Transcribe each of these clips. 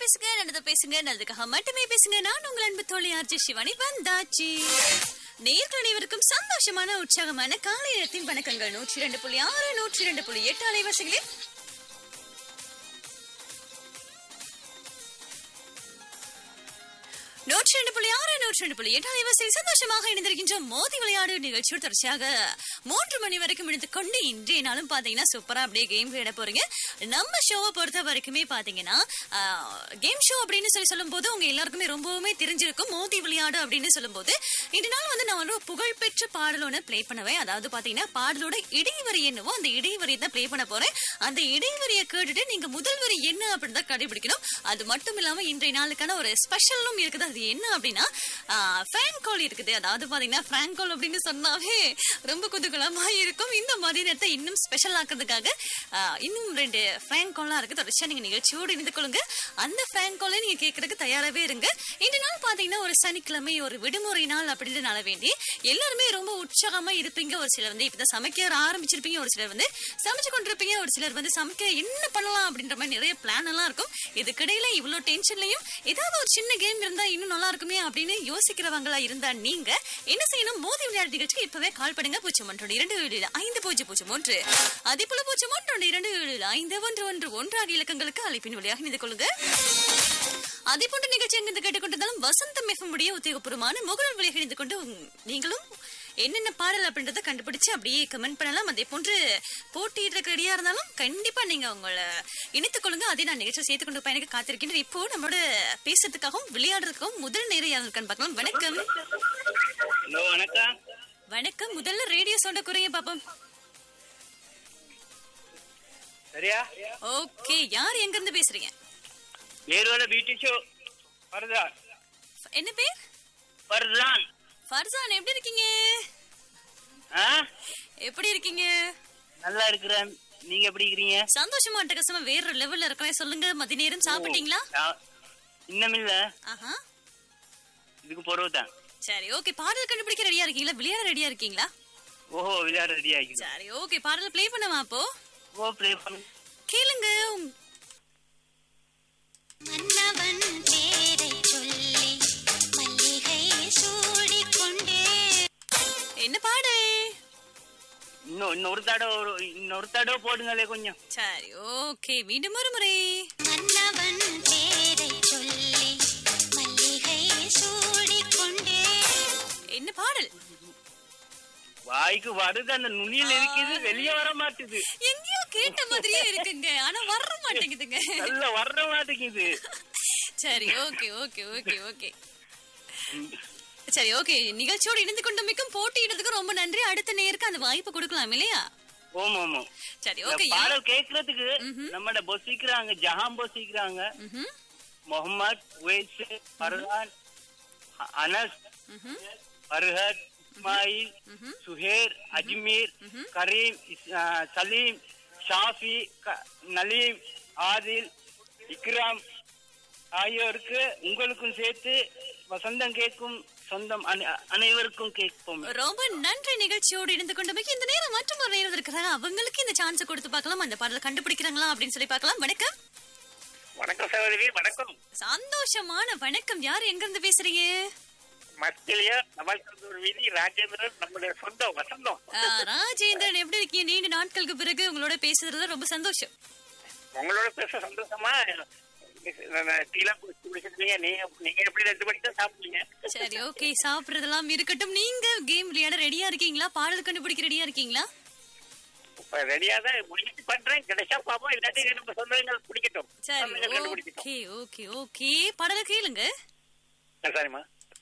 பேசுங்க நல்லது பேசுங்க நல்லதுக்காக மட்டுமே பேசுங்க நான் உங்கள் அன்பு தோழி ஆர்ஜி சிவானி வந்தாச்சு நேர்கள் அனைவருக்கும் சந்தோஷமான உற்சாகமான காலை நேரத்தின் வணக்கங்கள் நூற்றி இரண்டு புள்ளி ஆறு நூற்றி இரண்டு புள்ளி எட்டு அலைவாசிகளில் நூற்றி ரெண்டு புள்ளி ஆறு நூற்றி ரெண்டு புள்ளி எட்டு அலைவாசியில் சந்தோஷமாக இணைந்திருக்கின்ற மோதி விளையாடு நிகழ்ச்சியோடு தொடர்ச்சியாக மூன்று மணி வரைக்கும் இணைந்து கொண்டு இன்றைய நாளும் பாத்தீங்கன்னா சூப்பரா அப்படியே கேம் விளையாட போறீங்க நம்ம ஷோவை பொறுத்த வரைக்குமே பாத்தீங்கன்னா கேம் ஷோ அப்படின்னு சொல்லி சொல்லும்போது உங்க எல்லாருக்குமே ரொம்பவுமே தெரிஞ்சிருக்கும் மோதி விளையாடு அப்படின்னு சொல்லும்போது இன்று நாள் வந்து நான் வந்து ஒரு புகழ்பெற்ற பாடல் ஒன்று ப்ளே பண்ணுவேன் அதாவது பாத்தீங்கன்னா பாடலோட இடைவரி என்னவோ அந்த இடைவரியை தான் ப்ளே பண்ண போறேன் அந்த இடைவரியை கேட்டுட்டு நீங்க முதல் வரி என்ன அப்படின்னு தான் கடைபிடிக்கணும் அது மட்டும் இல்லாம இன்றைய நாளுக்கான ஒரு ஸ்பெஷலும் இருக்குது அது என்ன அப்படின்னா ஃபேன் கால் இருக்குது அதாவது பாத்தீங்கன்னா ஃபேன் கால் அப்படின்னு சொன்னாவே ரொம்ப குதூகலமா இருக்கும் இந்த மாதிரி நேரத்தை இன்னும் ஸ்பெஷல் ஆக்குறதுக்காக ஆ, இன்னும் ரெண்டு ஃபேன் கால்லாம் இருக்கு தொடர்ச்சியா நீங்க நிகழ்ச்சியோடு இணைந்து கொள்ளுங்க அந்த ஃபேன் காலை நீங்க கேட்கறதுக்கு தயாராகவே இருங்க இந்த நாள் பாத்தீங்கன்னா ஒரு சனிக்கிழமை ஒரு விடுமுறை நாள் அப்படின்றனால வேண்டி எல்லாருமே ரொம்ப உற்சாகமா இருப்பீங்க ஒரு சிலர் வந்து இப்பதான் சமைக்க ஆரம்பிச்சிருப்பீங்க ஒரு சிலர் வந்து சமைச்சு கொண்டிருப்பீங்க ஒரு சிலர் வந்து சமைக்க என்ன பண்ணலாம் அப்படின்ற மாதிரி நிறைய பிளான் எல்லாம் இருக்கும் இதுக்கிடையில இவ்வளவு டென்ஷன்லயும் ஏதாவது ஒரு சின்ன கேம் இருந்தா இன்னும் நல்லா இருக்குமே அப்படின்னு யோசிக்கிறவங்களா இருந்தா நீங்க என்ன செய்யணும் மோதி விளையாட்டு நிகழ்ச்சிக்கு இப்பவே கால் பண்ணுங்க பூஜ்ஜியம் ஒன்று இரண்டு ஏழு ஐந்து பூஜ்ஜியம் பூஜ்ஜியம் ஒன்று அதே போல பூஜ்ஜியம் ஒன்று இரண்டு ஏழு ஐந்து ஒன்று ஒன்று ஒன்று ஆகிய இலக்கங்களுக்கு அழைப்பின் வழியாக இணைந்து கொள்ளுங்க அதே போன்ற நிகழ்ச்சி எங்கிருந்து கேட்டுக்கொண்டிருந்தாலும் வசந்தம் எஃப்எம் உடைய உத்தியோகபூர்வமான முகநூல் வழியாக இணைந்து கொண்டு உம், நீங்களும் என்னென்ன பாடல் அப்படின்றத கண்டுபிடிச்சு அப்படியே கமெண்ட் பண்ணலாம் அதே போன்று போட்டியிடுறதுக்கு ரெடியா இருந்தாலும் கண்டிப்பா நீங்க உங்களை இணைத்துக் கொள்ளுங்க அதே நான் நிகழ்ச்சி சேர்த்து கொண்டு பயணிக்க காத்திருக்கின்றேன் இப்போ நம்மளோட பேசுறதுக்காகவும் விளையாடுறதுக்காகவும் முதல் நேரம் யார் இருக்கான்னு பார்க்கலாம் வணக்கம் ஹலோ வணக்கம் வணக்கம் முதல்ல ரேடியோ சவுண்ட குறைய பாப்போம் சரியா ஓகே யார் எங்க இருந்து பேசுறீங்க வேரோட பியூட்டி ஷோ பர்தான் என்ன பேர் பர்தான் ஃபர்சான் எப்படி இருக்கீங்க ஆ எப்படி இருக்கீங்க நல்லா இருக்கிறேன் நீங்க எப்படி இருக்கிறீங்க சந்தோஷமா அட்டகாசமா வேற லெவல்ல இருக்கேன் சொல்லுங்க மதிய நேரம் சாப்பிட்டீங்களா நான் இன்னும் இல்ல ஆஹா இதுக்கு பொறவு தான் சரி ஓகே பாடல் கண்டுபிடிக்க ரெடியா இருக்கீங்களா விளையாட ரெடியா இருக்கீங்களா ஓஹோ விளையாட ரெடி ஆகிக்கிறேன் சரி ஓகே பாடல் ப்ளே பண்ணவா அப்போ ஓ ப்ளே பண்ணு கேளுங்க உம், மன்னவன் பேரைச் சொல்லி மல்லிகை சூடிக்கொண்டே என்ன பாடல் இன்னும் இன்னொரு தடவை ஒரு- இன்னொரு தடவை போடுங்களே கொஞ்சம் சரி ஓகே மீண்டும் ஒரு முறை மன்னவன் பேரைச் சொல்லி மல்லிகை சூடிக்கொண்டே என்ன பாடல் வாய்க்கு வருது அந்த நுனியில் இருக்குது வெளியே வர மாட்டுது எங்கேயோ கேட்ட மாதிரியே இருக்குங்க ஆனா வர மாட்டேங்குதுங்க நல்ல வர மாட்டேங்குது சரி ஓகே ஓகே ஓகே ஓகே சரி ஓகே நிகழ்ச்சியோடு இணைந்து கொண்டமைக்கும் போட்டியிடுறதுக்கு ரொம்ப நன்றி அடுத்த நேருக்கு அந்த வாய்ப்பு கொடுக்கலாம் இல்லையா ஓம் ஓமோ சரி இந்த ஓகே பாடல் கேக்குறதுக்கு நம்மட பொசிக்கிறாங்க ஜஹான் பொசிக்கிறாங்க ம்ஹும், मोहम्मद वेस फरहान अनस ம்ஹும். फरहत इस्माइल सुहेर अजमेर करीम इस- आ, सलीम ஷாஃபி க- நலீம் ஆதில் இக்ராம் ஆகியோருக்கு உங்களுக்கும் சேர்த்து வசந்தம் கேட்கும் சொந்தம் அனை- அனைவருக்கும் கேட்போம் ரொம்ப நன்றி நிகழ்ச்சியோடு இணைந்து கொண்டமைக்கு இந்த நேரம் மற்றும் ஒரு நேரம் இருக்கிறாங்க அவங்களுக்கு இந்த சான்ஸ் கொடுத்து பார்க்கலாம் அந்த பாடலை கண்டுபிடிக்கிறாங்களா அப்படின்னு சொல்லி பார்க்கலாம் வணக்கம் வணக்கம் சகோதரி வணக்கம் சந்தோஷமான வணக்கம் யார் எங்க இருந்து பேசுறீங்க மத்தியிலேய நவல்கந்தூர் வீதி ராஜேந்திரன் நம்முடைய சொந்த வசந்தம் ஆ, ராஜேந்திரன் எப்படி இருக்கீங்க நீண்ட நாட்களுக்கு பிறகு உங்களோட பேசுறதுல ரொம்ப சந்தோஷம் உங்களோட பேச சந்தோஷமா டீலாம் குடிச்சு குடிச்சிருக்கீங்க நீங்க நீங்க எப்படி ரெண்டு மணிக்கு தான் சாப்பிட்டீங்க சரி ஓகே சாப்பிடுறதெல்லாம் இருக்கட்டும் நீங்க கேம் விளையாட ரெடியா இருக்கீங்களா பாடல் கண்டுபிடிக்க ரெடியா இருக்கீங்களா இப்ப ரெடியா தான் முயற்சி பண்றேன் கிடைச்சா பாப்போம் இல்லாட்டி நம்ம சொந்தங்கள் பிடிக்கட்டும் சரி சொந்தங்கள் கண்டுபிடிக்கட்டும் ஓகே ஓகே ஓகே பாடலை கேளுங்க சரிம்மா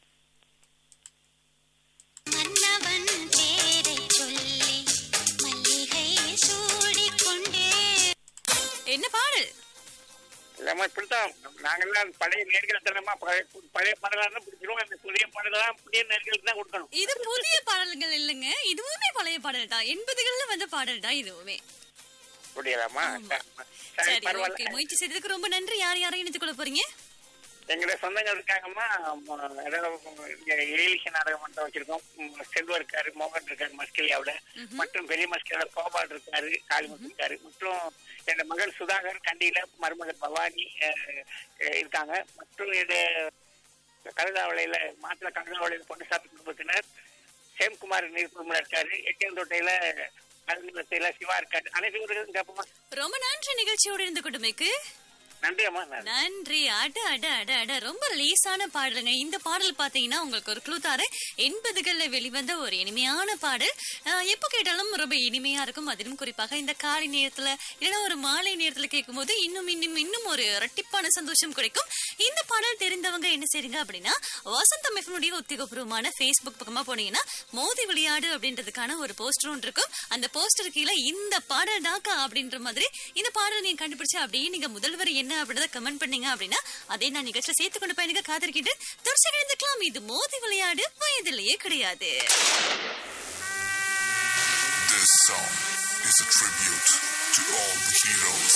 மன்னவன் பேரைச் சொல்லி மல்லிகை சூடிக்கொண்டே என்ன பாடல் இல்லாம இப்படித்தான் நாங்கெல்லாம் பழைய நேர்கள் தரமா பழைய பழைய பாடலாம் தான் பிடிச்சிருவோம் அந்த புதிய பாடலாம் புதிய நேர்களுக்கு தான் கொடுக்கணும் இது புதிய பாடல்கள் இல்லைங்க இதுவுமே பழைய பாடல் தான் எண்பதுகள்ல வந்த பாடல் தான் இதுவுமே புரியலாமா ஆமா. சரி சரி ஓகே பரவாயில்ல முயற்சி செய்ததுக்கு ரொம்ப நன்றி யார் யாரையும் இணைத்துக் கொள்ள போறீங்க எங்களுடைய சொந்தங்கள் இருக்காங்கம்மா ம- அதாவது இங்க ஏலிஷ நாடக மன்றம் வச்சிருக்கோம் ம், செல்வம் இருக்காரு மோகன் இருக்காரு மஸ்கலியாவுல மற்றும் பெரிய மஸ்கலியால கோபால் இருக்காரு காளிமுத்து இருக்காரு மற்றும் என் மகள் சுதாகர் கண்டியில மருமகள் பவானி அஹ், அஹ், இருக்காங்க மற்றும் இது கழுதாவளையில மாத்திர கழுதாவளையில பொன்னுசாமி குடும்பத்தினர் சேம்குமார் நீர்க்குழுமல இருக்காரு எட்டியந்தோட்டையில கருங்குளத்தையில சிவா இருக்காரு அனைத்து கேப்போமா ரொம்ப நன்றி நிகழ்ச்சியோடு இருந்த குடும்பக்கு நன்றி அம்மா நன்றி. நன்றி அட அட அட அட ரொம்ப லேசான பாடலுங்க இந்த பாடல் பாத்தீங்கன்னா உங்களுக்கு ஒரு க்ளூ தாரேன் எண்பதுகள்ல வெளிவந்த ஒரு இனிமையான பாடல் அஹ், எப்ப கேட்டாலும் ரொம்ப இனிமையா இருக்கும் அதிலும் குறிப்பாக இந்த காலை நேரத்துல இல்லைன்னா ஒரு மாலை நேரத்துல கேட்கும்போது இன்னும் இன்னும் இன்னும் ஒரு இரட்டிப்பான சந்தோஷம் கிடைக்கும் இந்த பாடல் தெரிந்தவங்க என்ன செய்றீங்க அப்படின்னா வசந்தம் எஃப்னுடைய உத்தியோகபூர்வமான Facebook பக்கமா போனீங்கன்னா மோதி விளையாடு அப்படின்றதுக்கான ஒரு போஸ்டர் ஒன்று இருக்கும் அந்த போஸ்டர் கீழே இந்த பாடல் தாக்கா அப்படின்ற மாதிரி இந்த பாடல் நீங்க கண்டுபிடிச்சு அப்படியே நீங்க முதல்வர் என்ன அப்படின்றத கமெண்ட் பண்ணீங்க அப்படின்னா அதே நான் நிகழ்ச்சியில சேர்த்து கொண்டு பயணிக்க காத்திருக்கிட்டு தொடர்ச்சி எழுந்துக்கலாம் இது மோதி விளையாடு வயதிலேயே கிடையாது This song is a tribute to all the heroes